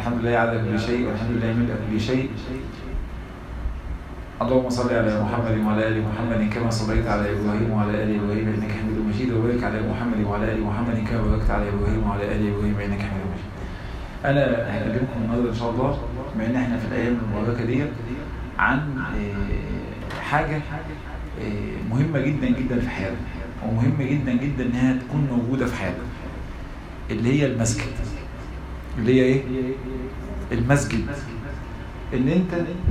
الحمد لله على كل شيء والحمد لله من كل شيء اللهم صل على محمد وعلى ال محمد كما صليت على ابراهيم وعلى ال ابراهيم انك حميد مجيد وبارك على محمد وعلى ال محمد كما باركت على ابراهيم وعلى ال ابراهيم انك حميد مجيد. انا هكلمكم النهارده ان شاء الله بما ان احنا في الايام المباركه ديت عن حاجه مهمه جدا جدا في حياتنا ومهم جدا جدا انها تكون موجوده في حياتنا اللي هي المسجد اللي هي ايه المسجد ان انت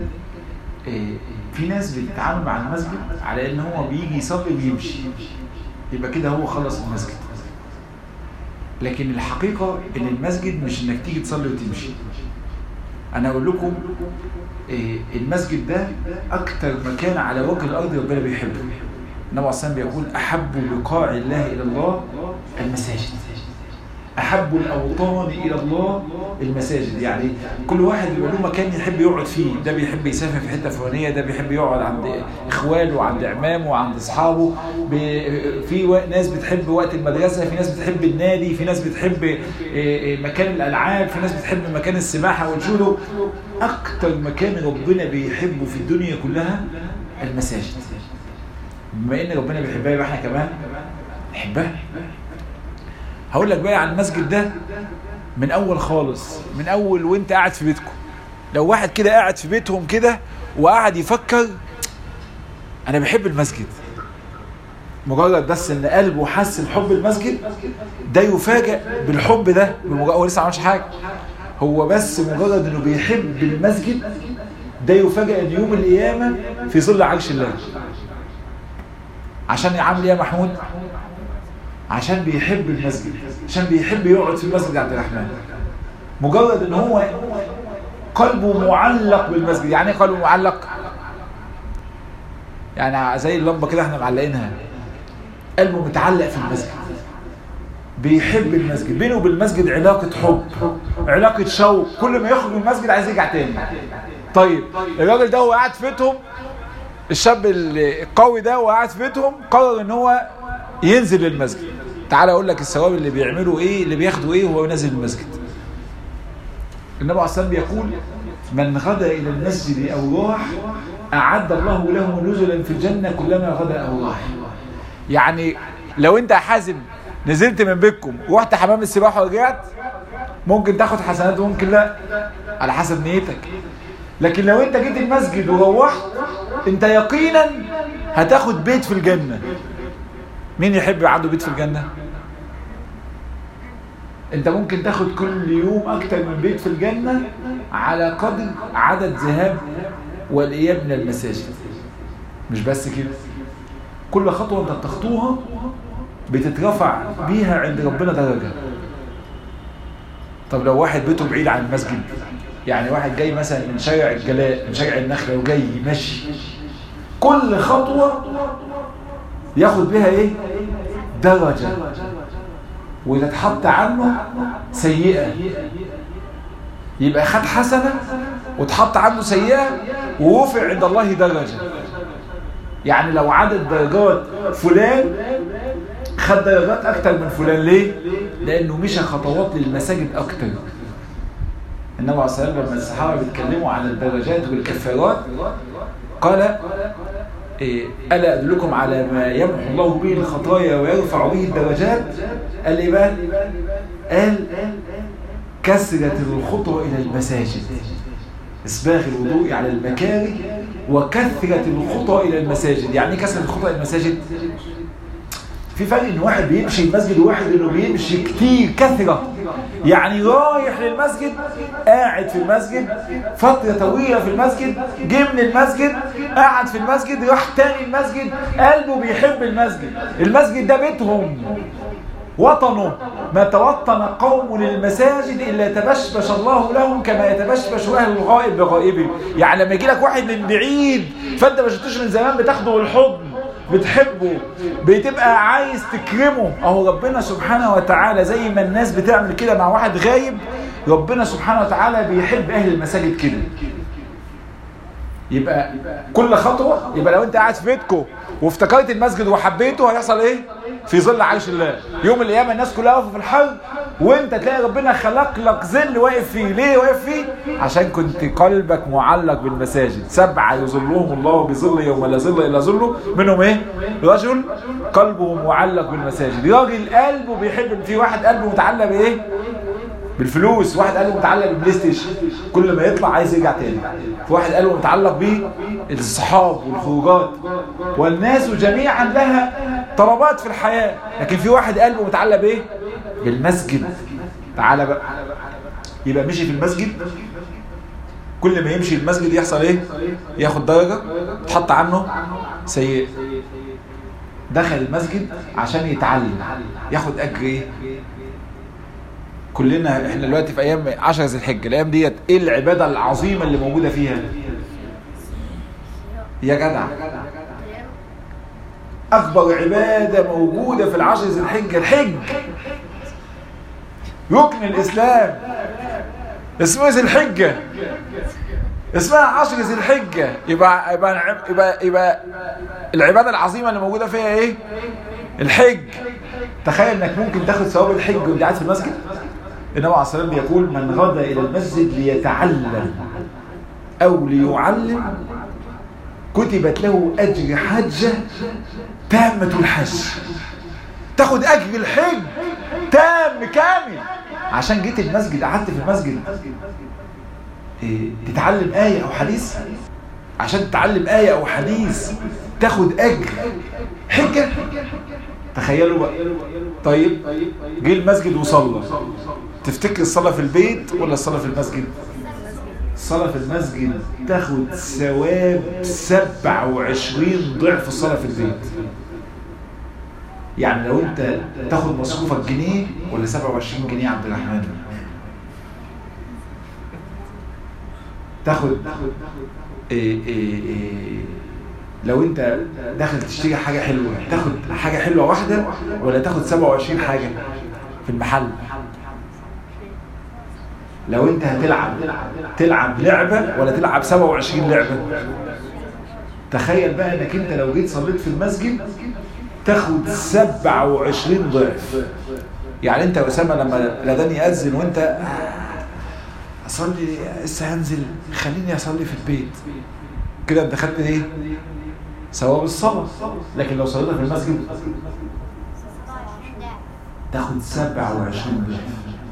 في ناس بتتعامل مع المسجد على ان هو بيجي يصلي ويمشي يبقى كده هو خلص المسجد لكن الحقيقة ان المسجد مش انك تيجي تصلي وتمشي انا اقول لكم المسجد ده اكتر مكان على وجه الارض ربنا بيحبه النبي عليه بيقول احب بقاع الله الى الله المساجد احب الاوطان الى الله المساجد يعني كل واحد بيبقى له مكان يحب يقعد فيه ده بيحب يسافر في حته فلانيه ده بيحب يقعد عند اخواله وعند عمامه وعند اصحابه في ناس بتحب وقت المدرسه في ناس بتحب النادي في ناس بتحب مكان الالعاب في ناس بتحب مكان السباحه والجودو اكتر مكان ربنا بيحبه في الدنيا كلها المساجد بما ان ربنا بيحبها يبقى احنا كمان نحبها هقول لك بقى عن المسجد ده من اول خالص من اول وانت قاعد في بيتكم لو واحد كده قاعد في بيتهم كده وقاعد يفكر انا بحب المسجد مجرد بس ان قلبه حس بحب المسجد ده يفاجئ بالحب ده بمجرد هو لسه ما عملش حاجه هو بس مجرد انه بيحب المسجد ده يفاجئ ان يوم القيامه في ظل عرش الله عشان يعمل ايه يا محمود عشان بيحب المسجد عشان بيحب يقعد في المسجد عبد الرحمن مجرد ان هو قلبه معلق بالمسجد يعني ايه قلبه معلق يعني زي اللمبه كده احنا معلقينها قلبه متعلق في المسجد بيحب المسجد بينه وبين المسجد علاقة حب علاقة شوق كل ما يخرج من المسجد عايز يرجع تاني طيب الراجل ده هو قاعد في بيتهم الشاب القوي ده وهو قاعد في بيتهم قرر ان هو ينزل للمسجد تعال اقول لك الثواب اللي بيعملوا ايه اللي بياخدوا ايه وهو نازل المسجد النبي عليه الصلاه بيقول من غدا الى المسجد او راح اعد الله له نزلا في الجنه كلما غدا او راح يعني لو انت حازم نزلت من بيتكم ورحت حمام السباحه ورجعت ممكن تاخد حسنات وممكن لا على حسب نيتك لكن لو انت جيت المسجد وروحت انت يقينا هتاخد بيت في الجنه مين يحب عنده بيت في الجنة انت ممكن تاخد كل يوم اكتر من بيت في الجنة على قدر عدد ذهاب والاياب من المساجد مش بس كده كل خطوة انت بتخطوها بتترفع بيها عند ربنا درجة طب لو واحد بيته بعيد عن المسجد يعني واحد جاي مثلا من شارع الجلاء من شارع النخلة وجاي ماشي كل خطوة ياخد بها ايه درجة وتتحط عنه سيئة يبقى خد حسنة وتحط عنه سيئة ووفع عند الله درجة يعني لو عدد درجات فلان خد درجات اكتر من فلان ليه لانه مشى خطوات للمساجد اكتر النبي عليه الصلاه والسلام لما الصحابه بيتكلموا عن الدرجات والكفارات قال إيه ألا أدلكم على ما يمحو الله به الخطايا ويرفع به الدرجات قال إيه بقى قال كسرة الخطوة إلى المساجد إسباغ الوضوء على المكاره وكثرة الخطوة إلى المساجد يعني إيه كثرة الخطوة إلى المساجد في فرق ان واحد بيمشي المسجد وواحد انه بيمشي كتير كثرة يعني رايح للمسجد قاعد في المسجد فترة طويلة في المسجد جه من المسجد قاعد في المسجد راح تاني المسجد قلبه بيحب المسجد المسجد ده بيتهم وطنه ما توطن قوم للمساجد إلا تبشبش الله لهم كما يتبشبش أهل الغائب بغائبه يعني لما يجي لك واحد من بعيد فانت ما شفتوش من زمان بتاخده بالحضن بتحبه بتبقى عايز تكرمه اهو ربنا سبحانه وتعالى زي ما الناس بتعمل كده مع واحد غايب ربنا سبحانه وتعالى بيحب اهل المساجد كده يبقى كل خطوة يبقى لو انت قاعد في بيتكم وافتكرت المسجد وحبيته هيحصل ايه في ظل عرش الله يوم القيامة الناس كلها واقفة في الحر وانت تلاقي ربنا خلق لك ظل واقف فيه ليه واقف فيه عشان كنت قلبك معلق بالمساجد سبعة يظلهم الله بظل يوم لا ظل الا ظله منهم ايه رجل قلبه معلق بالمساجد راجل قلبه بيحب في واحد قلبه متعلق بايه بالفلوس واحد قلبه متعلق بالبلاي ستيشن كل ما يطلع عايز يرجع تاني في واحد قلبه متعلق بالصحاب والخروجات والناس جميعا لها طلبات في الحياة لكن في واحد قلبه متعلق بايه بالمسجد تعالى بقى يبقى مشي في المسجد كل ما يمشي المسجد يحصل ايه ياخد درجة تحط عنه سيء دخل المسجد عشان يتعلم ياخد اجر ايه كلنا احنا دلوقتي في ايام 10 ذي الحجه الايام ديت ايه العباده العظيمه اللي موجوده فيها يا جدع اكبر عباده موجوده في العشر ذي الحجه الحج ركن الاسلام اسمه ذي الحجه اسمها عشر ذي الحجه يبقى يبقى يبقى يبقى العباده العظيمه اللي موجوده فيها ايه الحج تخيل انك ممكن تاخد ثواب الحج وانت قاعد في المسجد النبي عليه الصلاه والسلام بيقول من غدا الى المسجد ليتعلم او ليعلم كتبت له اجر حجه تامه الحج تاخد اجر الحج تام كامل عشان جيت المسجد قعدت في المسجد إيه تتعلم آية أو حديث عشان تتعلم آية أو حديث تاخد أجر حجة تخيلوا بقى طيب جه المسجد وصلى تفتكر الصلاة في البيت ولا الصلاة في المسجد الصلاة في المسجد تاخد ثواب 27 ضعف الصلاة في البيت يعني لو انت تاخد مصروفك جنيه ولا 27 جنيه عبد الرحمن تاخد إيه إيه إيه لو انت داخل تشتري حاجة حلوة تاخد حاجة حلوة واحدة ولا تاخد 27 حاجة في المحل لو انت هتلعب تلعب لعبة ولا تلعب 27 لعبة تخيل بقى انك انت لو جيت صليت في المسجد تاخد 27 ضعف يعني انت يا اسامه لما الاذان ياذن وانت اصلي لسه هنزل خليني اصلي في البيت كده انت خدت ايه ثواب الصلاه لكن لو صليت في المسجد تاخد 27 ضعف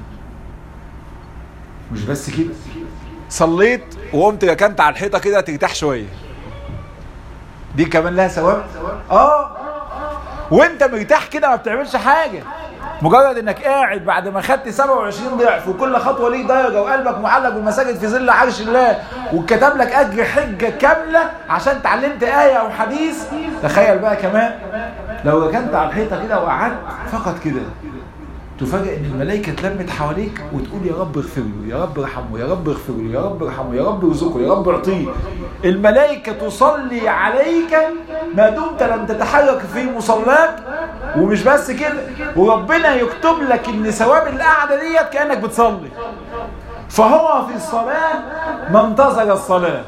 مش بس كده صليت وقمت ركنت على الحيطه كده ترتاح شويه دي كمان لها ثواب اه وانت مرتاح كده ما بتعملش حاجه مجرد انك قاعد بعد ما خدت 27 ضعف وكل خطوه ليك درجه وقلبك معلق بالمساجد في ظل عرش الله وكتب لك اجر حجه كامله عشان اتعلمت ايه او حديث تخيل بقى كمان لو ركنت على الحيطه كده وقعدت فقط كده تفاجئ ان الملائكه اتلمت حواليك وتقول يا رب اغفر له يا رب ارحمه يا رب اغفر له يا رب ارحمه يا رب ارزقه يا رب اعطيه الملائكه تصلي عليك ما دمت لم تتحرك في مصلاك ومش بس كده وربنا يكتب لك ان ثواب القعده ديت كانك بتصلي فهو في الصلاه ما انتظر الصلاه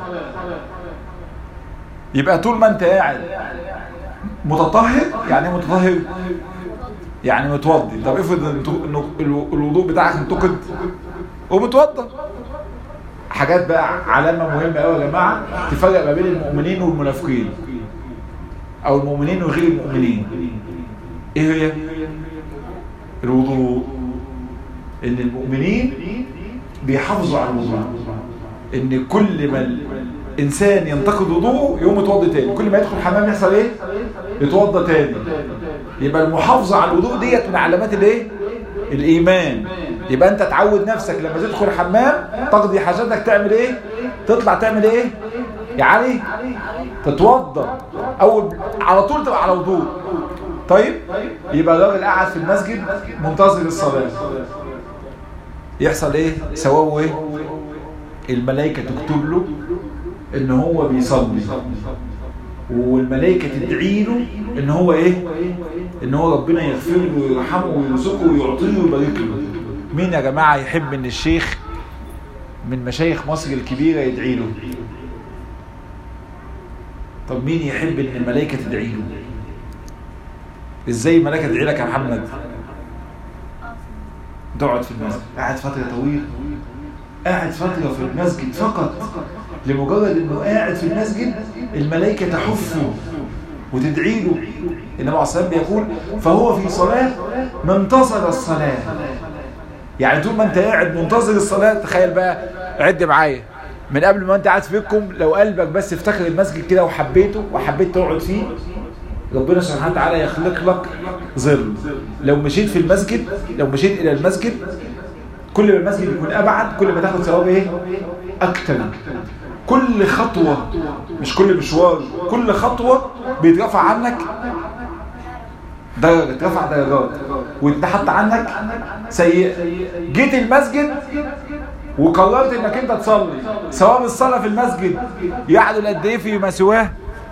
يبقى طول ما انت قاعد متطهر يعني ايه متطهر يعني متوضي طب افرض ان الوضوء بتاعك انتقد ومتوضى حاجات بقى علامه مهمه قوي يا جماعه تفرق ما بين المؤمنين والمنافقين او المؤمنين وغير المؤمنين ايه هي الوضوء ان المؤمنين بيحافظوا على الوضوء ان كل ما الانسان ينتقد وضوءه يقوم يتوضى تاني كل ما يدخل الحمام يحصل ايه يتوضى تاني يبقى المحافظه على الوضوء ديت من علامات الايه الايمان يبقى انت تعود نفسك لما تدخل الحمام تقضي حاجاتك تعمل ايه تطلع تعمل ايه يا علي تتوضى او على طول تبقى على وضوء طيب يبقى الراجل قاعد في المسجد منتظر الصلاه يحصل ايه ثوابه ايه الملائكه تكتب له ان هو بيصلي والملائكة تدعي له ان هو ايه ان هو ربنا يغفر له ويرحمه ويرزقه ويعطيه ويبارك له مين يا جماعة يحب ان الشيخ من مشايخ مصر الكبيرة يدعي له طب مين يحب ان الملائكة تدعي له ازاي الملائكة تدعي لك يا محمد تقعد في المسجد قاعد فترة طويلة قاعد فترة في المسجد فقط لمجرد انه قاعد في المسجد الملائكة تحفه وتدعي له النبي عليه الصلاة بيقول فهو في صلاة منتظر الصلاة يعني طول ما انت قاعد منتظر الصلاة تخيل بقى عد معايا من قبل ما انت قاعد في بيتكم لو قلبك بس افتكر المسجد كده وحبيته وحبيت تقعد فيه ربنا سبحانه وتعالى يخلق لك ظل لو مشيت في المسجد لو مشيت الى المسجد كل ما المسجد يكون ابعد كل ما تاخد ثواب ايه اكتر كل خطوة مش كل مشوار كل خطوة بيترفع عنك درجة ترفع درجات ويتحط عنك سيئة جيت المسجد وقررت انك انت تصلي ثواب الصلاة في المسجد يعدل قد ايه فيما سواه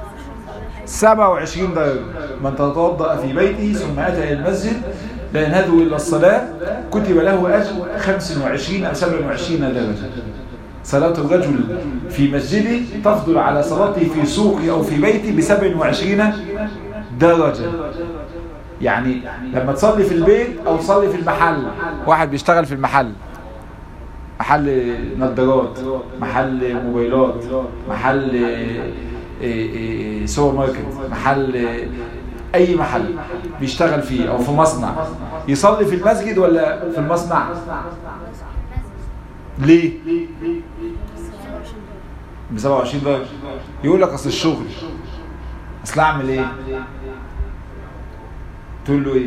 27 درجة من تتوضأ في بيته ثم أتى إلى المسجد لينهده إلى الصلاة كتب له أجر 25 أو 27 درجة صلاة الرجل في مسجده تفضل على صلاته في سوقه أو في بيته ب 27 درجة يعني لما تصلي في البيت أو تصلي في المحل واحد بيشتغل في المحل محل نظارات محل موبايلات محل سوبر ماركت محل اي محل بيشتغل فيه او في مصنع يصلي في المسجد ولا في المصنع ليه ب 27 درجه يقول لك اصل الشغل اصل اعمل ايه تقول له ايه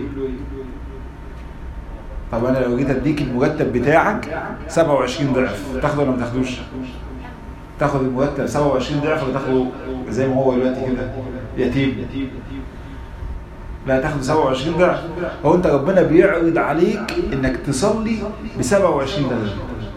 طب انا لو جيت اديك المرتب بتاعك 27 ضعف تاخده ولا ما تاخدوش تاخد المرتب 27 ضعف ولا تاخده زي ما هو دلوقتي كده يتيم لا تاخد 27 ضعف هو انت ربنا بيعرض عليك انك تصلي ب 27 درجه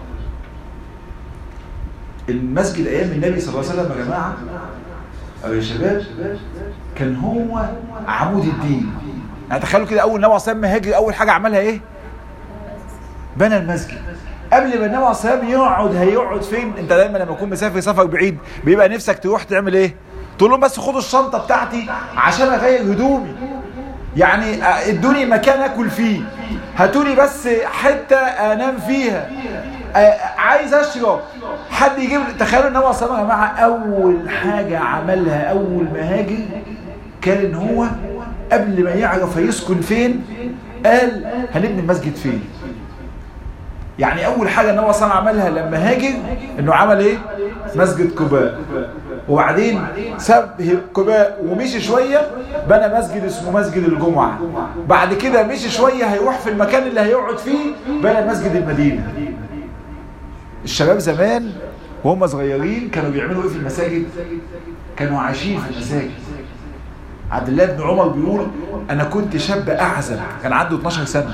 المسجد ايام النبي صلى الله عليه وسلم يا جماعه او يا شباب كان هو عمود الدين يعني تخيلوا كده اول نبي صلى الله عليه وسلم اول حاجه عملها ايه بنى المسجد قبل ما النبي عليه الصلاه والسلام يقعد هيقعد فين انت دايما لما تكون مسافر سفر بعيد بيبقى نفسك تروح تعمل ايه تقول لهم بس خدوا الشنطه بتاعتي عشان اغير هدومي يعني ادوني مكان اكل فيه هاتوني بس حته انام فيها عايز اشرب حد يجيب تخيلوا النبي عليه الصلاه والسلام يا جماعه اول حاجه عملها اول ما هاجر كان ان هو قبل ما يعرف هيسكن فين قال هنبني المسجد فين يعني اول حاجة النبي صلى الله عليه وسلم عملها لما هاجر انه عمل ايه مسجد قباء وبعدين ساب قباء ومشي شوية بنى مسجد اسمه مسجد الجمعة بعد كده مشي شوية هيروح في المكان اللي هيقعد فيه بنى مسجد المدينة الشباب زمان وهم صغيرين كانوا بيعملوا ايه في المساجد كانوا عايشين في المساجد عبد الله بن عمر بيقول انا كنت شاب اعزب كان عنده 12 سنة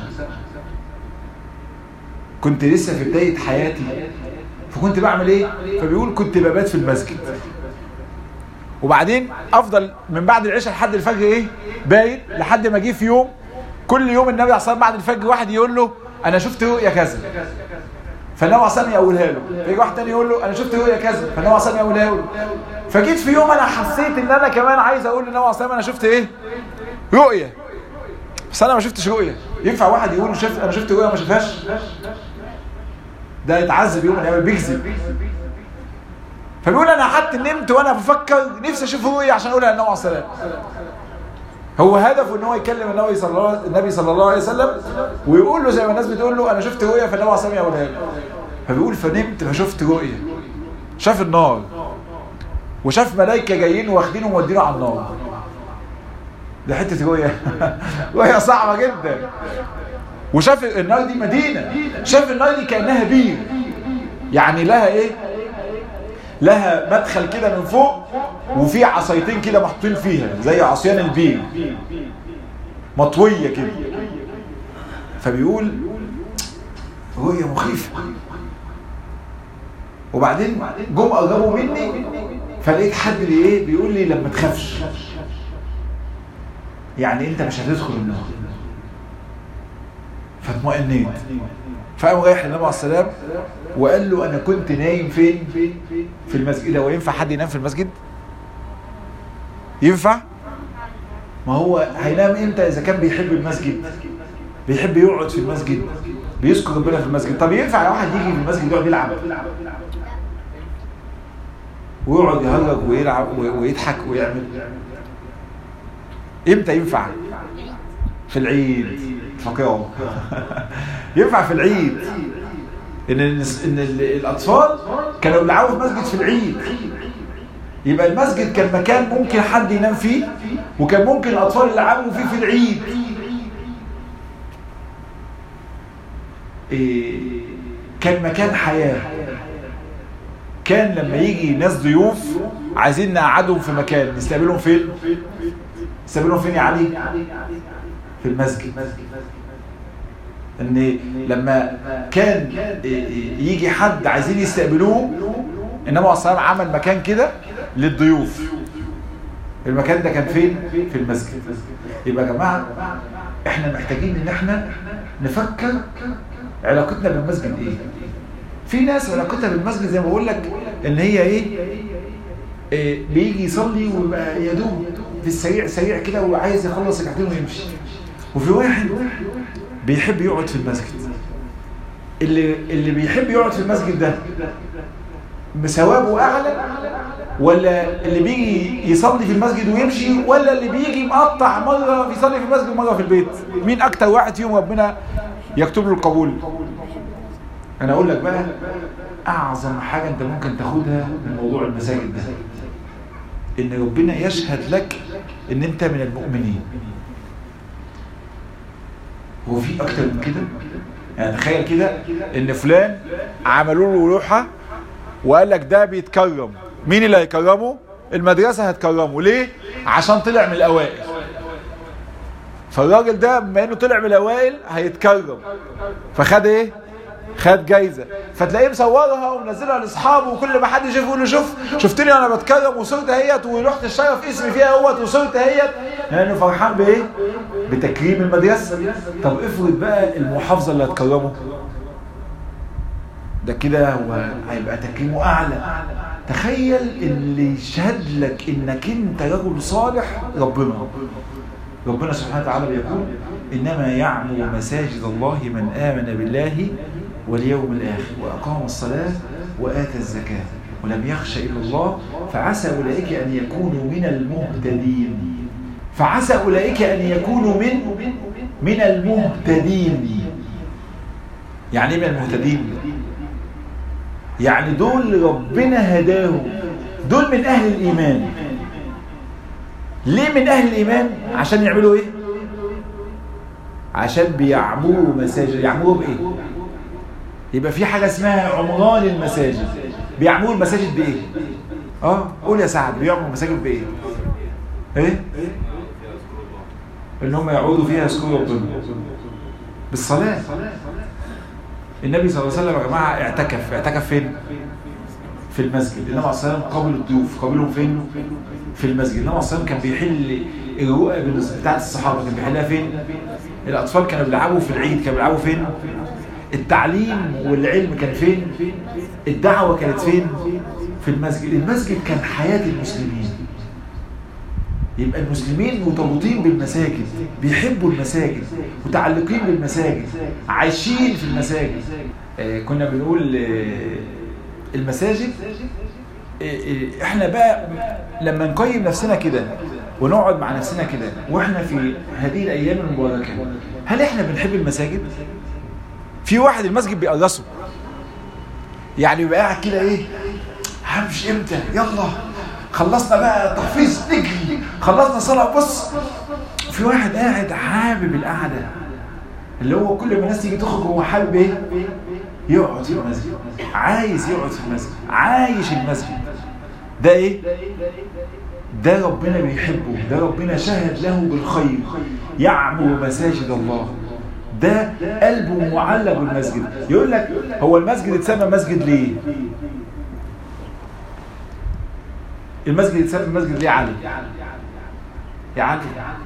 كنت لسه في بداية حياتي فكنت بعمل ايه فبيقول كنت ببات في المسجد وبعدين افضل من بعد العشاء لحد الفجر ايه بايت لحد ما جه في يوم كل يوم النبي عليه الصلاه بعد الفجر واحد يقول له انا شفت رؤيا كذا فالنبي عليه الصلاه يقولها له فيجي واحد تاني يقول له انا شفت رؤيا كذا فالنبي عليه الصلاه يقولها له فجيت في يوم انا حسيت ان انا كمان عايز اقول للنبي عليه الصلاه انا شفت ايه رؤيا بس انا ما شفتش رؤيا ينفع واحد يقول شفت انا شفت رؤيا ما شافهاش ده يتعذب يوم من الايام بيكذب فبيقول انا حتى نمت وانا بفكر نفسي اشوف رؤيا عشان اقولها للنبي عليه الصلاه هو هدفه ان هو يكلم النبي صلى الله النبي صلى الله عليه وسلم ويقول له زي ما الناس بتقول له انا شفت رؤيا فالنبي عليه الصلاه يقولها له فبيقول فنمت فشفت رؤيا شاف النار وشاف ملائكه جايين واخدينه ومودينه على النار ده حته رؤيا رؤيا صعبه جدا وشاف النار دي مدينه شاف النار دي كانها بير يعني لها ايه لها مدخل كده من فوق وفي عصايتين كده محطوطين فيها زي عصيان البير مطويه كده فبيقول رؤيا مخيفه وبعدين جم قربوا مني فلقيت حد اللي ايه بيقول لي لما تخافش يعني انت مش هتدخل النار فاطمئنيت فقام رايح للنبي عليه السلام وقال له انا كنت نايم فين في المسجد هو ينفع حد ينام في المسجد ينفع ما هو هينام امتى اذا كان بيحب المسجد بيحب يقعد في المسجد بيذكر ربنا في المسجد طب ينفع واحد يجي في المسجد يقعد يلعب ويقعد يهرج ويلعب ويضحك ويعمل امتى ينفع في العيد فقيرة ينفع في العيد ان ان الاطفال كانوا بيلعبوا في مسجد في العيد يبقى المسجد كان مكان ممكن حد ينام فيه وكان ممكن الاطفال يلعبوا فيه في العيد إيه كان مكان حياة كان لما يجي ناس ضيوف عايزين نقعدهم في مكان نستقبلهم فين نستقبلهم فين يا علي في المسجد ان لما كان يجي حد عايزين يستقبلوه انما اصلا عمل مكان كده للضيوف المكان ده كان فين في المسجد يبقى يا جماعه احنا محتاجين ان احنا نفكر علاقتنا بالمسجد ايه في ناس علاقتها بالمسجد زي ما بقول لك ان هي ايه, إيه بيجي يصلي ويبقى يا دوب في السريع سريع كده وعايز يخلص ركعتين ويمشي وفي واحد بيحب يقعد في المسجد اللي اللي بيحب يقعد في المسجد ده ثوابه اعلى ولا اللي بيجي يصلي في المسجد ويمشي ولا اللي بيجي مقطع مره بيصلي في المسجد ومره في البيت مين اكتر واحد فيهم ربنا يكتب له القبول انا اقول لك بقى اعظم حاجه انت ممكن تاخدها من موضوع المساجد ده ان ربنا يشهد لك ان انت من المؤمنين هو في اكتر من كده يعني تخيل كده ان فلان عملوا له لوحه وقال لك ده بيتكرم مين اللي هيكرمه المدرسه هتكرمه ليه عشان طلع من الاوائل فالراجل ده بما انه طلع من الاوائل هيتكرم فخد ايه خد جايزه فتلاقيه مصورها ومنزلها لاصحابه وكل ما حد يشوفه يقول له شوف شفتني وانا بتكرم وصرت اهيت ورحت الشرف اسمي فيها اهوت وصرت اهيت لانه فرحان بايه؟ بتكريم المدرسه طب افرض بقى المحافظه اللي هتكرمه ده كده هو هيبقى تكريمه اعلى تخيل اللي يشهد لك انك انت رجل صالح ربنا ربنا سبحانه وتعالى بيقول انما يعمر مساجد الله من امن بالله واليوم الآخر وأقام الصلاة وآتى الزكاة ولم يخش إلا الله فعسى أولئك أن يكونوا من المهتدين فعسى أولئك أن يكونوا من من المهتدين يعني ايه من المهتدين يعني دول ربنا هداهم دول من أهل الإيمان ليه من أهل الإيمان عشان يعملوا إيه عشان بيعمروا مساجد يعمروا بإيه يبقى في حاجة اسمها عمران المساجد بيعمروا المساجد بإيه اه قول يا سعد بيعمروا المساجد بإيه ايه ان هم يعودوا فيها يذكروا ربنا بالصلاة النبي صلى الله عليه وسلم يا جماعة اعتكف اعتكف فين في المسجد النبي عليه الصلاة والسلام قابل الضيوف قابلهم فين في المسجد النبي عليه الصلاة والسلام كان بيحل الرؤى بتاعت الصحابة كان بيحلها فين الأطفال كانوا بيلعبوا في العيد كانوا بيلعبوا فين التعليم والعلم كان فين الدعوة كانت فين في المسجد المسجد كان حياة المسلمين يبقى المسلمين مرتبطين بالمساجد بيحبوا المساجد متعلقين بالمساجد عايشين في المساجد آه كنا بنقول آه المساجد آه احنا بقى لما نقيم نفسنا كده ونقعد مع نفسنا كده واحنا في هذه الايام المباركه هل احنا بنحب المساجد في واحد المسجد بيقرصه يعني بيبقى قاعد كده ايه همشي امتى يلا خلصنا بقى تحفيظ نجري خلصنا صلاه بص في واحد قاعد حابب القعده اللي هو كل ما الناس تيجي تخرج هو حابب ايه يقعد في المسجد عايز يقعد في المسجد عايش المسجد ده ايه ده ربنا بيحبه ده ربنا شهد له بالخير يعمر مساجد الله ده قلبه معلق بالمسجد يقول لك هو المسجد اتسمى مسجد ليه المسجد اتسمى مسجد ليه علي يا علي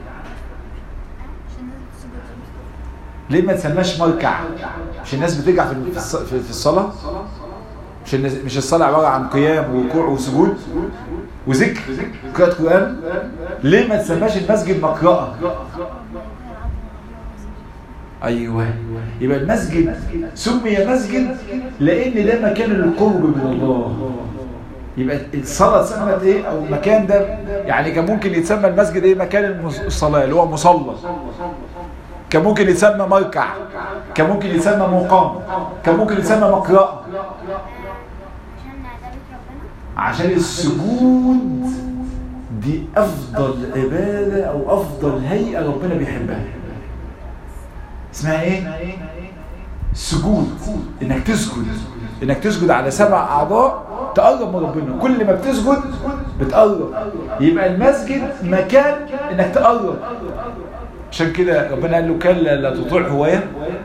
ليه ما تسماش مركع مش الناس بترجع في في الصلاه مش الناس مش الصلاه عباره عن قيام وركوع وسجود وذكر قراءه قران ليه ما تسماش المسجد مقرأة ايوه يبقى المسجد سمي مسجد لان ده مكان القرب من الله يبقى الصلاة اتسمت ايه او المكان ده يعني كان ممكن يتسمى المسجد ايه مكان الصلاة اللي هو مصلى كان ممكن يتسمى مركع كان ممكن يتسمى مقام كان ممكن يتسمى مقرأة عشان السجود دي افضل عبادة او افضل هيئة ربنا بيحبها اسمها ايه سجود انك تسجد انك تسجد على سبع اعضاء تقرب من ربنا كل ما بتسجد بتقرب يبقى المسجد مكان انك تقرب عشان كده ربنا قال له كلا لا تطيعه ويا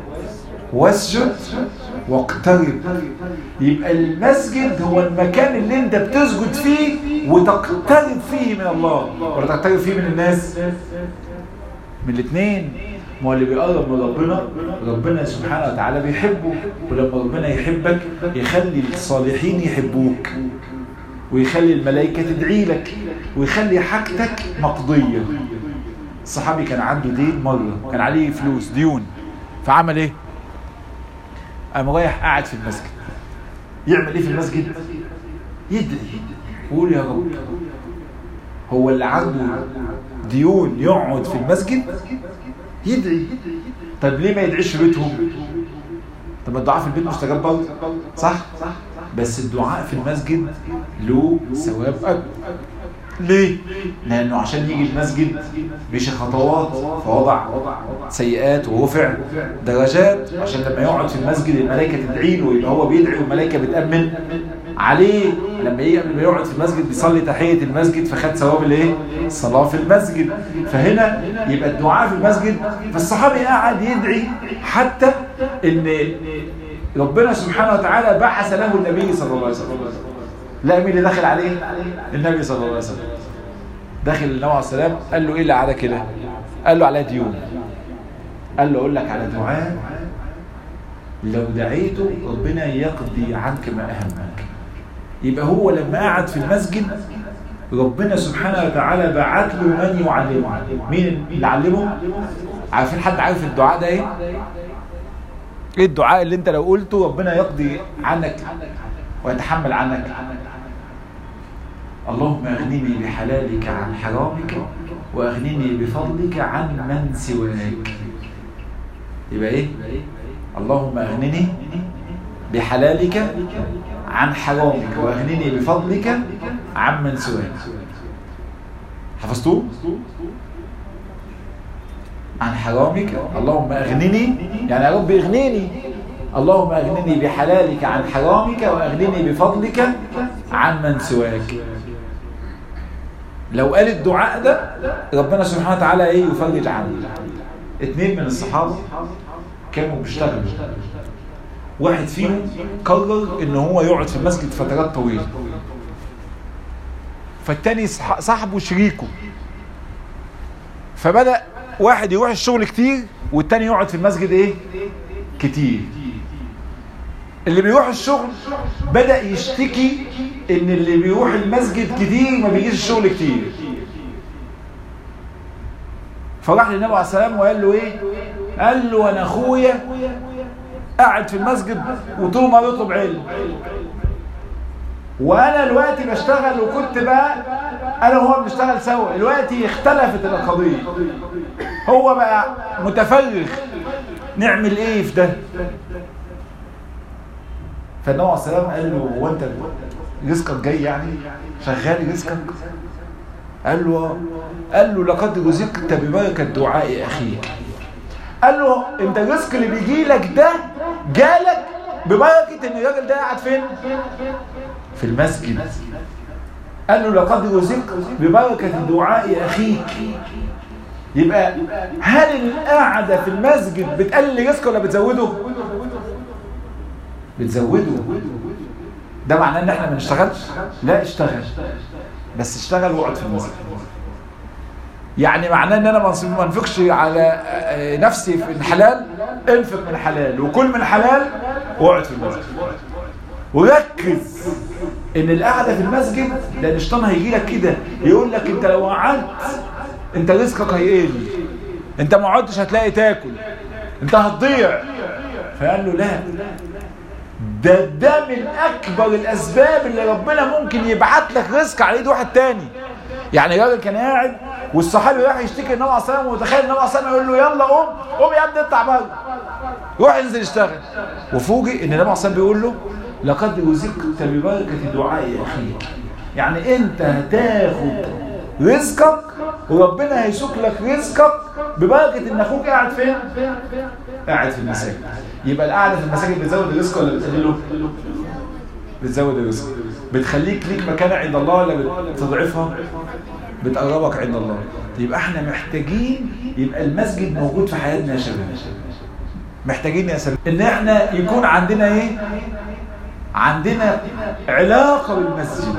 واسجد واقترب يبقى المسجد هو المكان اللي انت بتسجد فيه وتقترب فيه من الله ولا تقترب فيه من الناس من الاثنين ما هو اللي بيقرب من ربنا ربنا سبحانه وتعالى بيحبه ولما ربنا يحبك يخلي الصالحين يحبوك ويخلي الملائكة تدعي لك ويخلي حاجتك مقضية الصحابي كان عنده دين مرة كان عليه فلوس ديون فعمل ايه قام رايح قاعد في المسجد يعمل ايه في المسجد يدعي يقول يا رب هو اللي عنده ديون يقعد في المسجد يدعي طب ليه ما يدعيش في بيتهم طب الدعاء في البيت مستجاب برضه صح بس الدعاء في المسجد له ثواب اكبر ليه لانه عشان يجي المسجد مشي خطوات فوضع سيئات ورفع درجات عشان لما يقعد في المسجد الملائكه تدعي له يبقى هو بيدعي والملائكه بتامن عليه لما يجي قبل ما يقعد في المسجد بيصلي تحيه المسجد فخد ثواب الايه الصلاه في المسجد فهنا يبقى الدعاء في المسجد فالصحابي قاعد يدعي حتى ان ربنا سبحانه وتعالى بعث له النبي صلى الله عليه وسلم لا مين اللي داخل عليه النبي صلى الله عليه وسلم داخل النبي عليه السلام قال له ايه اللي على كده قال له على ديون قال له اقول لك على دعاء لو دعيته ربنا يقضي عنك ما اهمك يبقى هو لما قعد في المسجد ربنا سبحانه وتعالى بعت له من يعلمه مين اللي علمه عارفين حد عارف الدعاء ده ايه ايه الدعاء اللي انت لو قلته ربنا يقضي عنك ويتحمل عنك اللهم اغنني بحلالك عن حرامك واغنني بفضلك عن من سواك يبقى ايه اللهم اغنني بحلالك عن حرامك واغنني بفضلك عن من سواك حفظتوه عن حرامك اللهم اغنني يعني يا رب اغنني اللهم اغنني بحلالك عن حرامك واغنني بفضلك عن من سواك لو قال الدعاء ده ربنا سبحانه وتعالى ايه يفرج عنه اتنين من الصحابة كانوا بيشتغلوا واحد فيهم قرر ان هو يقعد في المسجد فترات طويلة فالتاني صاحبه شريكه فبدأ واحد يروح الشغل كتير والتاني يقعد في المسجد ايه كتير اللي بيروح الشغل بدأ يشتكي ان اللي بيروح المسجد كتير ما بيجيش الشغل كتير فراح للنبي عليه السلام وقال له ايه قال له انا اخويا قاعد في المسجد وطول ما بيطلب علم وانا دلوقتي بشتغل وكنت بقى انا وهو بنشتغل سوا دلوقتي اختلفت القضيه هو بقى متفرغ نعمل ايه في ده فالنبي عليه السلام قال له هو انت رزقك جاي يعني شغال رزقك قال له قال له لقد رزقت ببركه دعاء اخيك قال له انت الرزق اللي بيجي لك ده جالك ببركه ان الراجل ده قاعد فين في المسجد قال له لقد رزقت ببركه دعاء اخيك يبقى هل القعده في المسجد بتقلل رزقه ولا بتزوده بتزوده ده معناه ان احنا ما نشتغلش لا اشتغل بس اشتغل واقعد في المسجد يعني معناه ان انا ما انفقش على نفسي في الحلال انفق من الحلال وكل من الحلال واقعد في المسجد وركز ان القعده في المسجد لان الشيطان هيجي لك كده يقول لك انت لو قعدت انت رزقك هيقل انت ما قعدتش هتلاقي تاكل انت هتضيع فقال له لا ده ده من اكبر الاسباب اللي ربنا ممكن يبعت لك رزق على ايد واحد تاني يعني راجل كان قاعد والصحابي رايح يشتكي النبي عليه الصلاه والسلام ومتخيل النبي عليه الصلاه والسلام يقول له يلا قوم قوم يا ابني اطلع بره روح انزل اشتغل وفوجئ ان النبي عليه الصلاه والسلام بيقول له لقد رزقت ببركه دعاء اخيك يعني انت هتاخد رزقك وربنا هيسوق لك رزقك ببركه ان اخوك قاعد فين؟ قاعد في المساجد يبقى القعده في المساجد بتزود الرزق ولا بتقلله؟ بتزود الرزق بتخليك ليك مكانه عند الله ولا بتضعفها؟ بتقربك عند الله يبقى احنا محتاجين يبقى المسجد موجود في حياتنا يا شباب محتاجين يا شباب ان احنا يكون عندنا ايه عندنا علاقه بالمسجد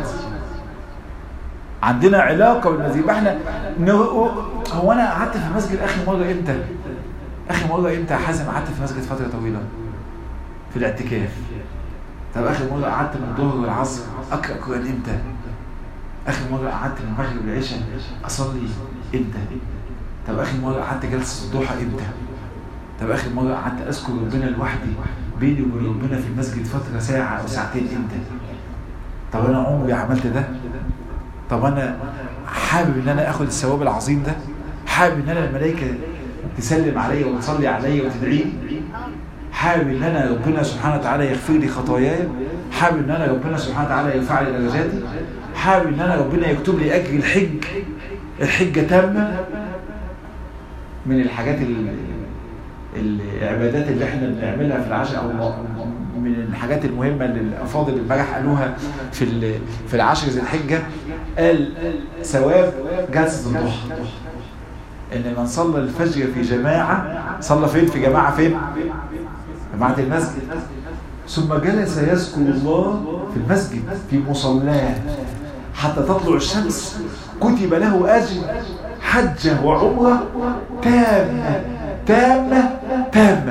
عندنا علاقه بالمسجد يبقى احنا نر... هو انا قعدت في المسجد اخر مره امتى اخر مره امتى يا حازم قعدت في المسجد فتره طويله في الاعتكاف طب اخر مره قعدت من الظهر والعصر اقرا قران امتى اخر مره قعدت من المغرب للعشاء اصلي امتى طب اخر مره قعدت جلسه الضحى امتى طب اخر مره قعدت اذكر ربنا لوحدي بيني وبين ربنا في المسجد فتره ساعه او ساعتين امتى طب انا عمري عملت ده طب انا حابب ان انا اخد الثواب العظيم ده حابب ان انا الملائكه تسلم عليا وتصلي عليا وتدعي لي حابب ان انا ربنا سبحانه وتعالى يغفر لي خطاياي حابب ان انا ربنا سبحانه وتعالى يرفع لي درجاتي حابب ان انا ربنا يكتب لي اجر الحج الحجه تامه من الحاجات العبادات اللي احنا بنعملها في العشر او من الحاجات المهمه اللي الافاضل امبارح قالوها في في العشر ذي الحجه قال ثواب جلسه الضحى ان من صلى الفجر في جماعه صلى فين في جماعه فين جماعه المسجد ثم جلس يذكر الله في المسجد في مصلاه حتى تطلع الشمس كتب له اجر حجه وعمره تامه تامه تامه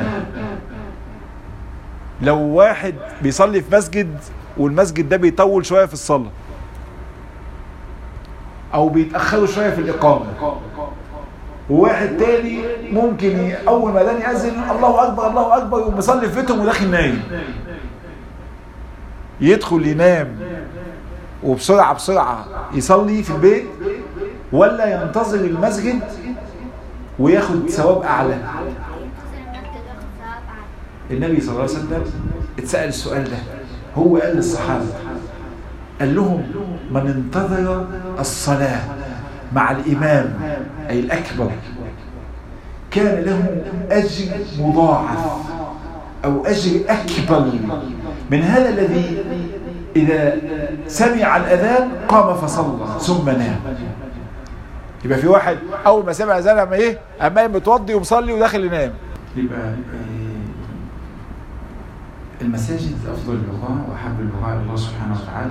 لو واحد بيصلي في مسجد والمسجد ده بيطول شويه في الصلاه او بيتاخروا شويه في الاقامه وواحد تاني ممكن اول ما اذان ياذن الله اكبر الله اكبر يقوم مصلي في بيتهم وداخل نايم يدخل ينام وبسرعه بسرعه يصلي في البيت ولا ينتظر المسجد وياخد ثواب اعلى النبي صلى الله عليه وسلم اتسال السؤال ده هو قال للصحابه قال لهم من انتظر الصلاه مع الامام اي الاكبر كان له اجر مضاعف او اجر اكبر من هذا الذي اذا سمع الاذان قام فصلى ثم نام يبقى في واحد اول ما سمع اذان اما ايه اما متوضي ومصلي وداخل ينام يبقى المساجد افضل اللقاء واحب اللقاء الى الله سبحانه وتعالى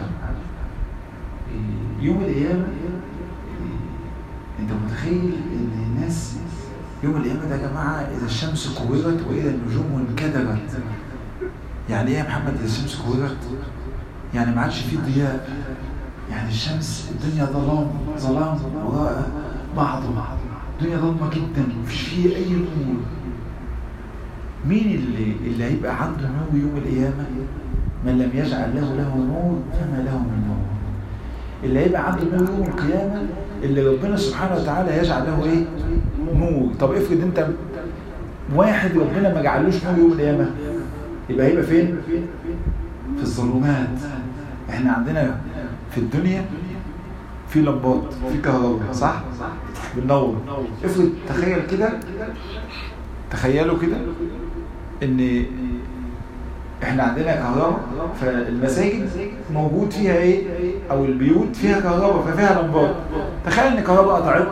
يوم القيامه انت متخيل ان الناس يوم القيامه ده يا جماعه اذا الشمس كورت واذا النجوم انكدرت يعني ايه يا محمد اذا الشمس كورت يعني ما عادش فيه ضياء يعني الشمس الدنيا ظلام ظلام وراء بعضه الدنيا ظلمه جدا مفيش فيه اي نور مين اللي اللي هيبقى عنده نور يوم القيامه من لم يجعل له له نور فما له من نور اللي هيبقى عنده نور يوم القيامه اللي ربنا سبحانه وتعالى يجعل له ايه نور طب افرض انت واحد ربنا ما جعلوش نور يوم القيامه يبقى هيبقى فين في الظلمات احنا عندنا في الدنيا في لمبات في كهرباء صح بننور افرض تخيل كده تخيلوا كده ان احنا عندنا كهرباء فالمساجد موجود فيها ايه او البيوت فيها كهرباء ففيها لمبات تخيل ان الكهرباء قطعت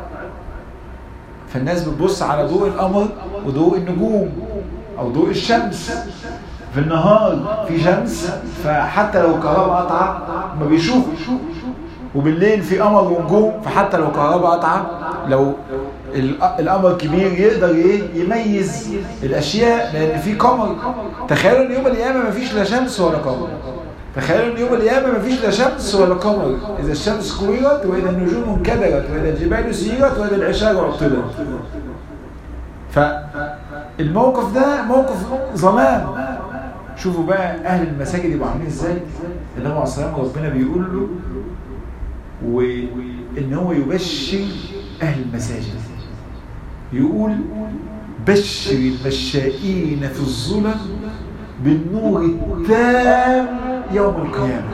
فالناس بتبص على ضوء القمر وضوء النجوم او ضوء الشمس في النهار في شمس فحتى لو الكهرباء قطعت ما بيشوفش وبالليل في قمر ونجوم فحتى لو الكهرباء قطعت لو القمر كبير يقدر ايه يميز الاشياء لان في قمر تخيلوا ان يوم القيامه ما فيش لا شمس ولا قمر تخيلوا ان يوم القيامه ما فيش لا شمس ولا قمر اذا الشمس كورت واذا النجوم انكدرت واذا الجبال سيرت واذا العشار عطلت ف الموقف ده موقف ظلام شوفوا بقى اهل المساجد يبقوا عاملين ازاي النبي عليه الصلاه والسلام ربنا بيقول له وان هو يبشر اهل المساجد يقول بشر المشائين في الظلم بالنور التام يوم القيامة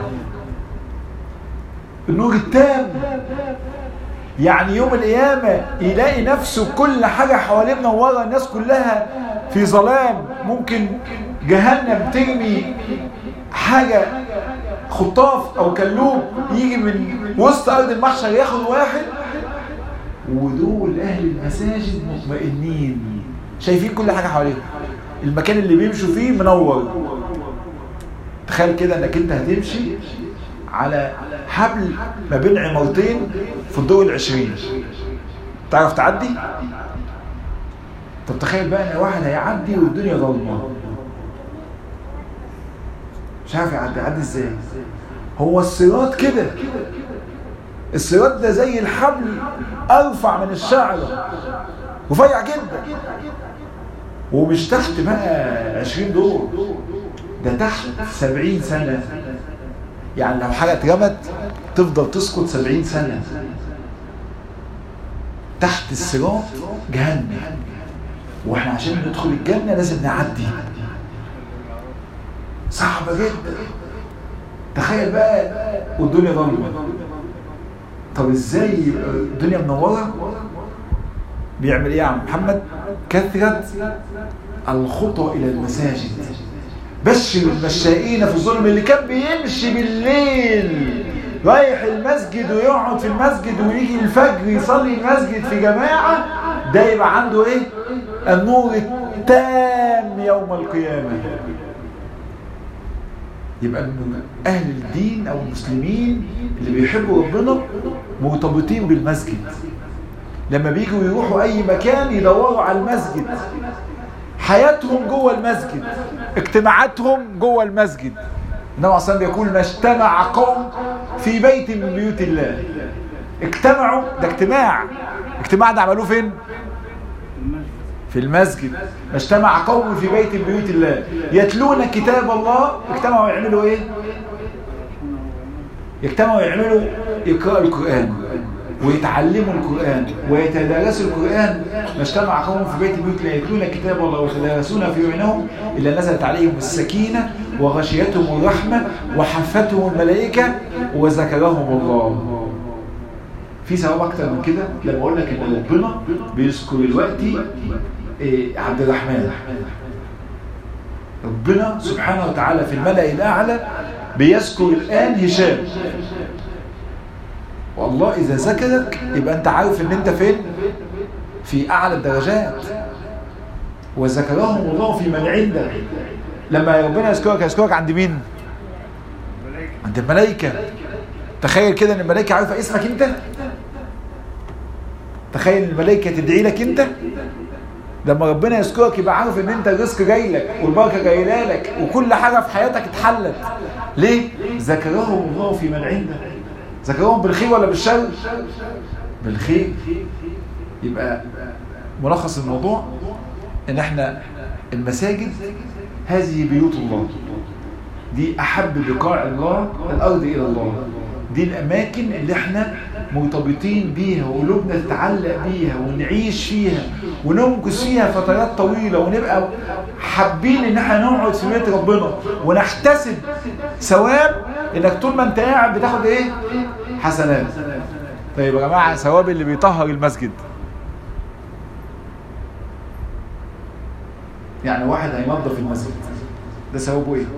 النور التام يعني يوم القيامة يلاقي نفسه كل حاجة حواليه منورة الناس كلها في ظلام ممكن جهنم ترمي حاجة خطاف او كلوب يجي من وسط ارض المحشر ياخد واحد ودول اهل المساجد مطمئنين شايفين كل حاجة حواليهم المكان اللي بيمشوا فيه منور تخيل كده انك انت هتمشي على حبل ما بين عمارتين في الضوء العشرين تعرف تعدي طب تخيل بقى ان واحد هيعدي والدنيا ظلمه مش عارف يعدي يعدي ازاي هو الصراط كده الصراط ده زي الحبل ارفع من الشعره رفيع جدا ومش تحت بقى 20 دور ده تحت 70 سنة يعني لو حاجة اترمت تفضل تسقط 70 سنة تحت الصراط جهنم واحنا عشان ندخل الجنة لازم نعدي صعبة جدا تخيل بقى والدنيا ضلمة طب ازاي يبقى الدنيا منورة بيعمل ايه يا عم محمد كثرة الخطى الى المساجد بشر المشائين في الظلم اللي كان بيمشي بالليل رايح المسجد ويقعد في المسجد ويجي الفجر يصلي المسجد في جماعة ده يبقى عنده ايه النور التام يوم القيامة يبقى اهل الدين او المسلمين اللي بيحبوا ربنا مرتبطين بالمسجد لما بيجوا يروحوا اي مكان يدوروا على المسجد حياتهم جوه المسجد اجتماعاتهم جوه المسجد النبي صلى الله بيقول ما اجتمع قوم في بيت من بيوت الله اجتمعوا ده اجتماع اجتماع ده عملوه فين في المسجد ما اجتمع قوم في بيت من بيوت الله يتلون كتاب الله اجتمعوا يعملوا ايه يجتمعوا يعملوا يقرأوا القرآن ويتعلموا القرآن ويتدارسوا القرآن ما اجتمع قوم في بيت بيوت لا يتلون كتاب الله ويتدارسون في بينهم إلا نزلت عليهم السكينة وغشيتهم الرحمة وحفتهم الملائكة وذكرهم الله في ثواب أكتر من كده لما أقول لك إن ربنا بيذكر دلوقتي إيه عبد الرحمن ربنا سبحانه وتعالى في الملأ الأعلى بيذكر الآن هشام والله إذا ذكرك يبقى أنت عارف أن أنت فين في أعلى الدرجات وذكرهم الله في من عنده لما ربنا يذكرك يذكرك عند مين عند الملائكة تخيل كده ان الملائكة عارفة اسمك انت تخيل الملائكة تدعي لك انت لما ربنا يذكرك يبقى عارف ان انت الرزق جاي لك والبركه جايه لك وكل حاجه في حياتك اتحلت ليه ذكرهم الله في من عنده ذكرهم بالخير ولا بالشر بالخير يبقى ملخص الموضوع ان احنا المساجد هذه بيوت الله دي احب بقاع الله الارض الى الله دي الاماكن اللي احنا مرتبطين بيها وقلوبنا تتعلق بيها ونعيش فيها ونمكث فيها فترات طويله ونبقى حابين ان احنا نقعد في بيت ربنا ونحتسب ثواب انك طول ما انت قاعد بتاخد ايه حسنات طيب يا جماعه ثواب اللي بيطهر المسجد يعني واحد هينظف المسجد ده ثوابه ايه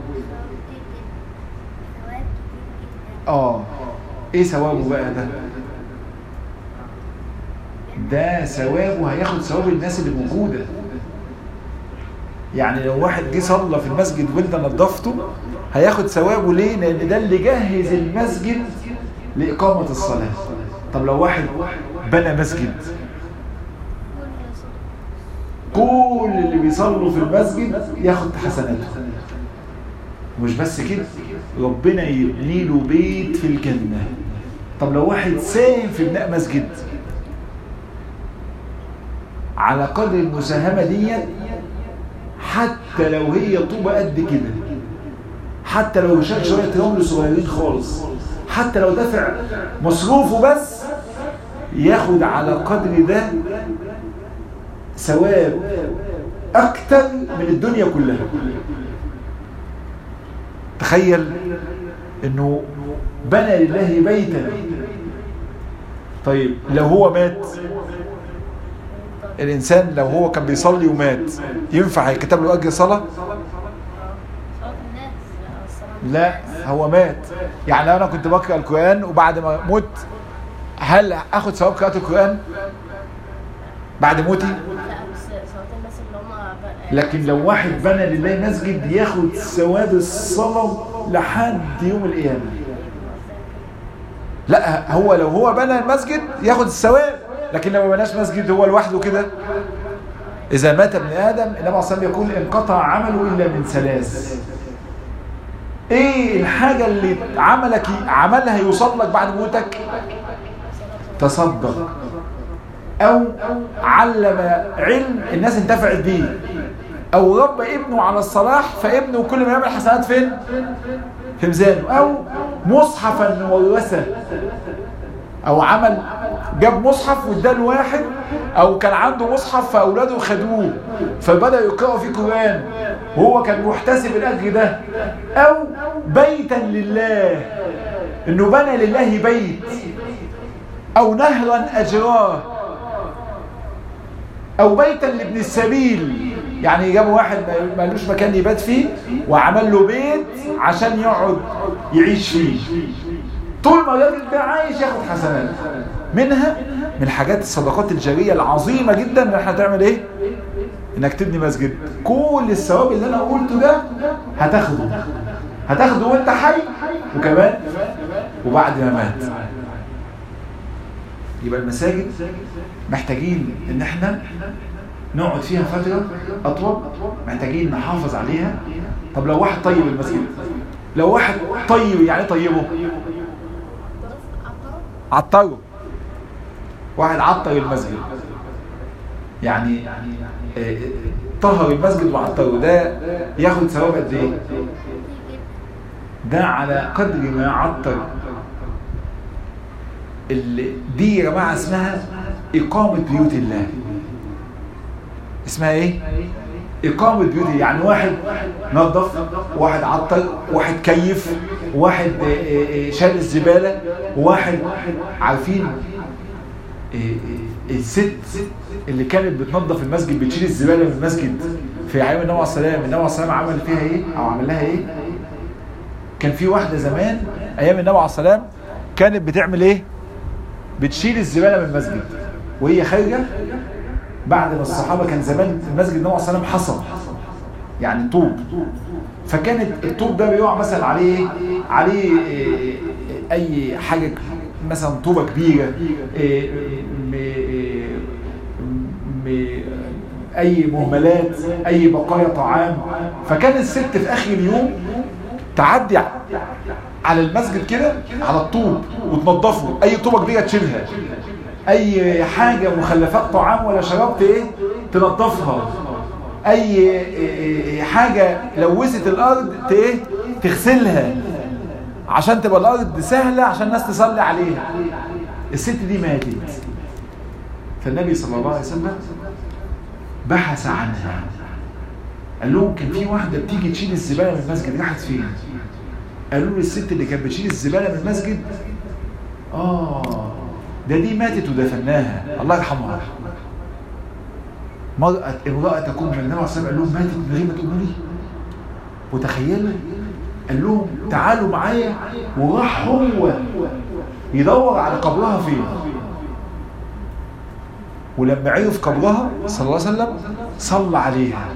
اه ايه ثوابه بقى ده ده ثوابه هياخد ثواب الناس اللي موجوده يعني لو واحد جه صلى في المسجد وانت نظفته هياخد ثوابه ليه لان ده اللي جهز المسجد لاقامه الصلاه طب لو واحد بنى مسجد كل اللي بيصلوا في المسجد ياخد حسناته مش بس كده ربنا يبني له بيت في الجنة طب لو واحد ساهم في بناء مسجد على قدر المساهمة دي حتى لو هي طوبة قد كده حتى لو شال شوية رمل صغيرين خالص حتى لو دفع مصروفه بس ياخد على قدر ده ثواب اكتر من الدنيا كلها تخيل انه بنى لله بيتا طيب لو هو مات الانسان لو هو كان بيصلي ومات ينفع يكتب له اجر صلاه لا هو مات يعني انا كنت بقرا القران وبعد ما مت هل اخد ثواب قراءه القران بعد موتي لكن لو واحد بنى لله مسجد ياخد ثواب الصلاه لحد يوم القيامه لا هو لو هو بنى المسجد ياخد الثواب لكن لو ما بناش مسجد هو لوحده كده اذا مات ابن ادم النبي عليه الصلاه يقول انقطع عمله الا من ثلاث ايه الحاجة اللي عملك عملها يوصل لك بعد موتك تصدق او علم علم الناس انتفعت بيه او ربى ابنه على الصلاح فابنه كل ما يعمل حسنات فين في ميزانه او مصحفا ورثه او عمل جاب مصحف واداه لواحد او كان عنده مصحف فاولاده خدوه فبدا يقرأوا فيه قران وهو كان محتسب الاجر ده او بيتا لله انه بنى لله بيت او نهرا اجراه او بيتا لابن السبيل يعني جاب واحد مالوش مكان يبات فيه وعمل له بيت عشان يقعد يعيش فيه طول ما الراجل ده عايش ياخد حسنات منها من حاجات الصدقات الجارية العظيمة جدا ان احنا تعمل ايه انك تبني مسجد كل الثواب اللي انا قلته ده هتاخده هتاخده وانت حي وكمان وبعد ما مات يبقى المساجد محتاجين ان احنا نقعد فيها فترة اطول محتاجين نحافظ عليها طب لو واحد طيب المسجد لو واحد طيب يعني طيبه عطره واحد عطر المسجد يعني طهر المسجد وعطره ده ياخد ثواب قد ايه ده على قدر ما يعطر دي يا جماعه اسمها اقامه بيوت الله اسمها ايه إقامة بيوت يعني واحد نظف واحد عطر واحد كيف واحد شال الزبالة واحد عارفين الست اللي كانت بتنظف المسجد بتشيل الزبالة من المسجد في ايام النبي عليه السلام النبي عليه السلام عمل فيها ايه او عمل لها ايه كان في واحدة زمان ايام النبي عليه السلام كانت بتعمل ايه بتشيل الزبالة من المسجد وهي خارجة بعد ما الصحابة كان زمان المسجد النبي عليه السلام حصل يعني طوب فكانت الطوب ده بيقع مثلا عليه عليه اي حاجة مثلا طوبة كبيرة اي مهملات اي بقايا طعام فكان الست في اخر اليوم تعدي على المسجد كده على الطوب وتنظفه اي طوبة كبيرة تشيلها اي حاجة مخلفات طعام ولا شراب ايه تنظفها اي حاجة لوثت الارض ايه تغسلها عشان تبقى الارض سهلة عشان الناس تصلي عليها الست دي ماتت فالنبي صلى الله عليه وسلم بحث عنها قال لهم كان في واحدة بتيجي تشيل الزبالة من المسجد راحت فين قالوا له الست اللي كانت بتشيل الزبالة من المسجد اه ده دي ماتت ودفناها الله يرحمها مرأة امرأة تكون من النبي صلى الله عليه وسلم قال لهم ماتت من غير ما تقولوا لي وتخيلوا قال لهم تعالوا معايا وراح هو يدور على قبرها فين ولما عرف قبرها صلى الله عليه وسلم صلى عليها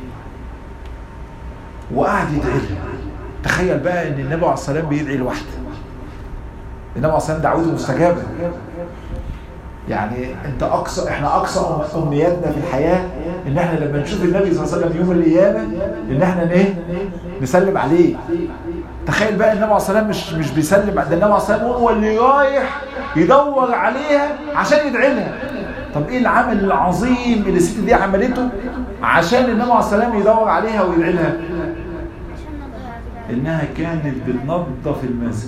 وقعد يدعي لها تخيل بقى ان النبي عليه الصلاه والسلام بيدعي لوحده النبي عليه الصلاه والسلام دعوته مستجابه يعني انت اقصى احنا اقصى امنياتنا في الحياه ان احنا لما نشوف النبي صلى الله عليه وسلم يوم القيامه ان احنا ايه نسلم عليه تخيل بقى النبي عليه الصلاه والسلام مش مش بيسلم ده النبي عليه الصلاه والسلام هو اللي رايح يدور عليها عشان يدعي لها طب ايه العمل العظيم اللي الست دي عملته عشان النبي عليه السلام يدور عليها ويدعي لها انها كانت بتنظف المسجد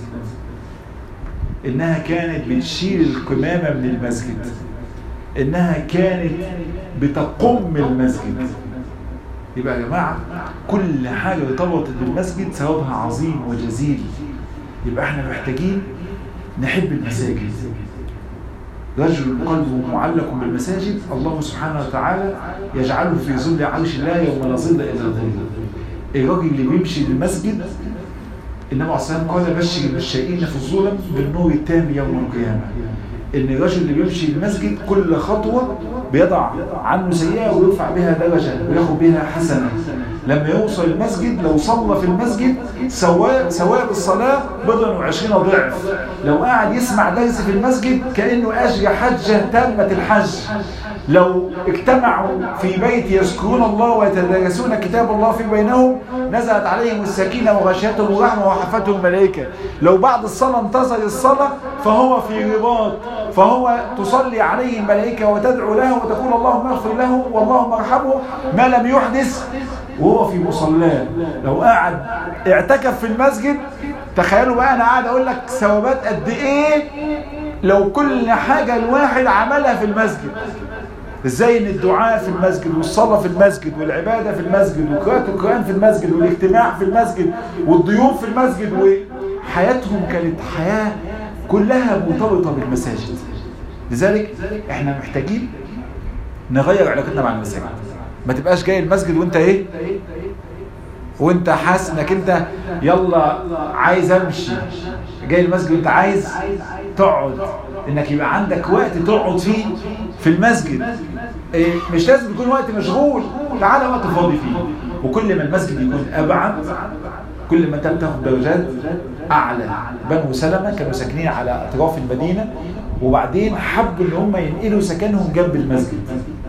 انها كانت بتشيل القمامة من المسجد انها كانت بتقم المسجد يبقى يا جماعة كل حاجة ارتبطت بالمسجد ثوابها عظيم وجزيل يبقى احنا محتاجين نحب المساجد رجل قلبه معلق بالمساجد الله سبحانه وتعالى يجعله في ظل عرش الله يوم لا ظل الا ظله الراجل اللي بيمشي للمسجد النبي عليه الصلاه والسلام قال بشر المشائين في الظلم بالنور التام يوم القيامه ان الرجل اللي بيمشي المسجد كل خطوه بيضع عنه سيئه ويرفع بها درجه وياخد بها حسنه لما يوصل المسجد لو صلى في المسجد سواء ثواب الصلاه بضع وعشرين ضعف لو قاعد يسمع درس في المسجد كانه اجرى حجه تامه الحج لو اجتمعوا في بيت يذكرون الله ويتدارسون كتاب الله في بينهم نزلت عليهم السكينة وغشيتهم الرحمة وحفتهم الملائكة لو بعد الصلاة انتظر الصلاة فهو في رباط فهو تصلي عليه الملائكة وتدعو له وتقول اللهم اغفر له واللهم ارحمه ما لم يحدث وهو في مصلاه لو قاعد اعتكف في المسجد تخيلوا بقى انا قاعد اقول لك ثوابات قد ايه لو كل حاجة الواحد عملها في المسجد ازاي ان الدعاء في المسجد والصلاة في المسجد والعبادة في المسجد وقراءة القرآن في المسجد والاجتماع في المسجد والضيوف في المسجد وحياتهم كانت حياة كلها مرتبطة بالمساجد لذلك احنا محتاجين نغير علاقتنا مع المساجد ما تبقاش جاي المسجد وانت ايه وانت حاسس انك انت يلا عايز امشي جاي المسجد وانت عايز تقعد انك يبقى عندك وقت تقعد فيه في المسجد إيه مش لازم يكون وقت مشغول تعالى وقت فاضي فيه وكل ما المسجد يكون ابعد كل ما انت بتاخد درجات اعلى بنو سلمة كانوا ساكنين على اطراف المدينة وبعدين حبوا ان هم ينقلوا سكنهم جنب المسجد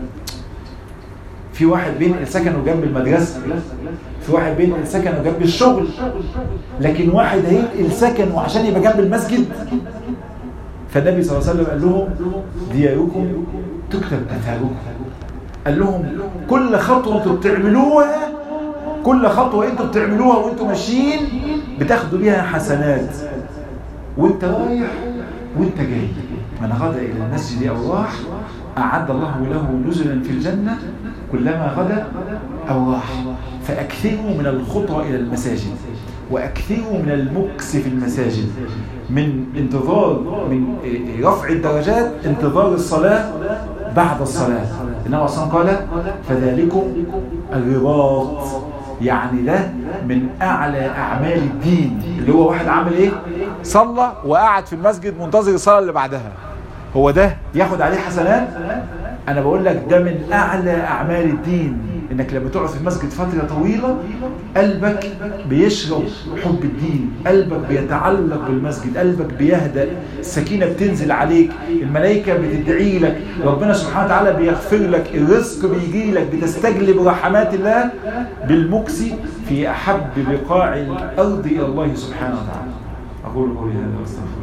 في واحد بينقل سكنه جنب المدرسة في واحد بينقل سكنه جنب الشغل لكن واحد هينقل سكنه عشان يبقى جنب المسجد فالنبي صلى الله عليه وسلم قال لهم دياركم تكتب اثاركم قال لهم كل خطوه انتوا بتعملوها كل خطوه انتوا بتعملوها وانتوا ماشيين بتاخدوا بيها حسنات وانت رايح وانت جاي من غدا الى المسجد او راح اعد الله له نزلا في الجنه كلما غدا او راح فاكثروا من الخطى الى المساجد واكثروا من المكس في المساجد من انتظار من رفع الدرجات انتظار الصلاة بعد الصلاة النبي صلى الله عليه وسلم قال فذلكم الرباط يعني ده من أعلى أعمال الدين اللي هو واحد عامل إيه صلى وقعد في المسجد منتظر الصلاة اللي بعدها هو ده ياخد عليه حسنات أنا بقول لك ده من أعلى أعمال الدين انك لما تقعد في المسجد فترة طويلة قلبك بيشرب حب الدين قلبك بيتعلق بالمسجد قلبك بيهدأ السكينة بتنزل عليك الملائكة بتدعي لك ربنا سبحانه وتعالى بيغفر لك الرزق بيجي لك بتستجلب رحمات الله بالمكس في أحب بقاع الأرض إلى الله سبحانه وتعالى أقول قولي هذا واستغفر